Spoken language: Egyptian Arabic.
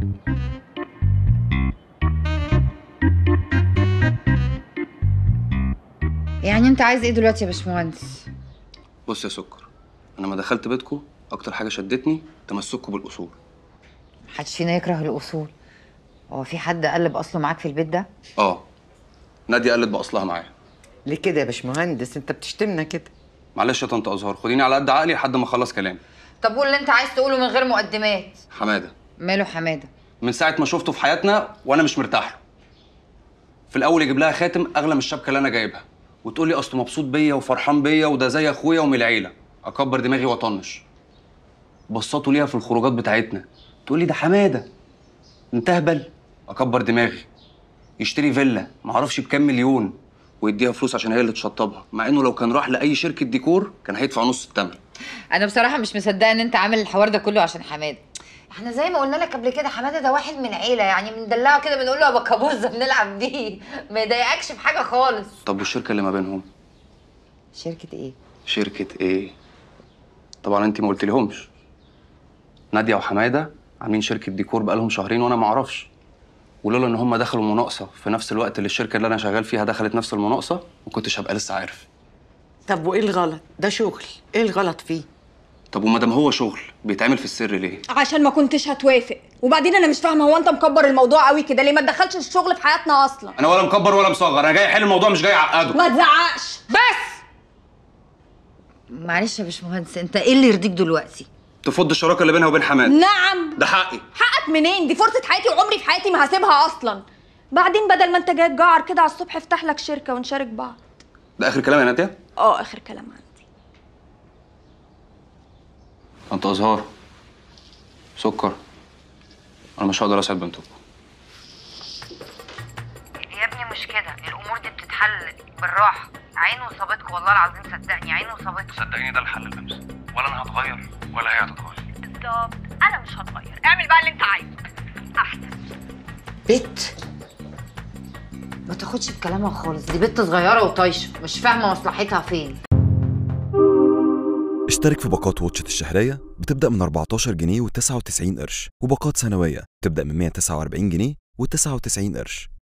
يعني انت عايز ايه دلوقتي يا باشمهندس بص يا سكر انا لما دخلت بيتكم اكتر حاجه شدتني تمسككم بالاصول محدش فينا يكره الاصول هو في حد قلب اصله معاك في البيت ده اه ناديه قلت باصلها معايا ليه كده يا باشمهندس انت بتشتمنا كده معلش يا طنط ازهار خديني على قد عقلي لحد ما اخلص كلامي طب قول اللي انت عايز تقوله من غير مقدمات حماده ماله حماده من ساعه ما شفته في حياتنا وانا مش مرتاح له في الاول يجيب لها خاتم اغلى من الشبكه اللي انا جايبها وتقول لي اصله مبسوط بيا وفرحان بيا وده زي اخويا ومن العيله اكبر دماغي واطنش بصاته ليها في الخروجات بتاعتنا تقول لي ده حماده انت اهبل اكبر دماغي يشتري فيلا معرفش بكام مليون ويديها فلوس عشان هي اللي تشطبها مع انه لو كان راح لاي شركه ديكور كان هيدفع نص الثمن انا بصراحه مش مصدقه ان انت عامل الحوار ده كله عشان حماده احنا زي ما قلنا لك قبل كده حماده ده واحد من عيله يعني بندلعه كده بنقول له يا بكابوزه بنلعب بيه ما يضايقكش في حاجه خالص طب والشركه اللي ما بينهم شركه ايه شركة ايه؟ طبعا انت ما قلتليهمش نادية وحمادة عاملين شركة ديكور بقالهم شهرين وانا ما اعرفش ولولا ان هم دخلوا مناقصة في نفس الوقت اللي الشركة اللي انا شغال فيها دخلت نفس المناقصة ما كنتش هبقى لسه عارف طب وايه الغلط ده شغل ايه الغلط فيه طب وما دام هو شغل بيتعمل في السر ليه؟ عشان ما كنتش هتوافق وبعدين انا مش فاهمه هو انت مكبر الموضوع قوي كده ليه ما تدخلش الشغل في حياتنا اصلا انا ولا مكبر ولا مصغر انا جاي احل الموضوع مش جاي اعقده ما تزعقش بس معلش يا باشمهندس انت ايه اللي يرضيك دلوقتي تفض الشراكة اللي بينها وبين حمادة نعم ده حقي حقك منين دي فرصه حياتي وعمري في حياتي ما هسيبها اصلا بعدين بدل ما انت جاي تجعر كده على الصبح افتح لك شركه ونشارك بعض ده اخر كلام يا نادية؟ اه اخر كلام عندي انت ازهار سكر انا مش هقدر اسعد بنتكم يا ابني مش كده الامور دي بتتحل بالراحه عين وصابتك والله العظيم صدقني عين وصابتك صدقيني ده الحل الامثل ولا انا هتغير ولا هي هتتغير بالظبط انا مش هتغير اعمل بقى اللي انت عايزه احسن بت ما تاخدش بكلامها خالص دي بنت صغيره وطايشه مش فاهمه مصلحتها فين اشترك في باقات واتشت الشهرية بتبدأ من 14 جنيه و99 قرش وباقات سنوية بتبدأ من 149 جنيه و99 قرش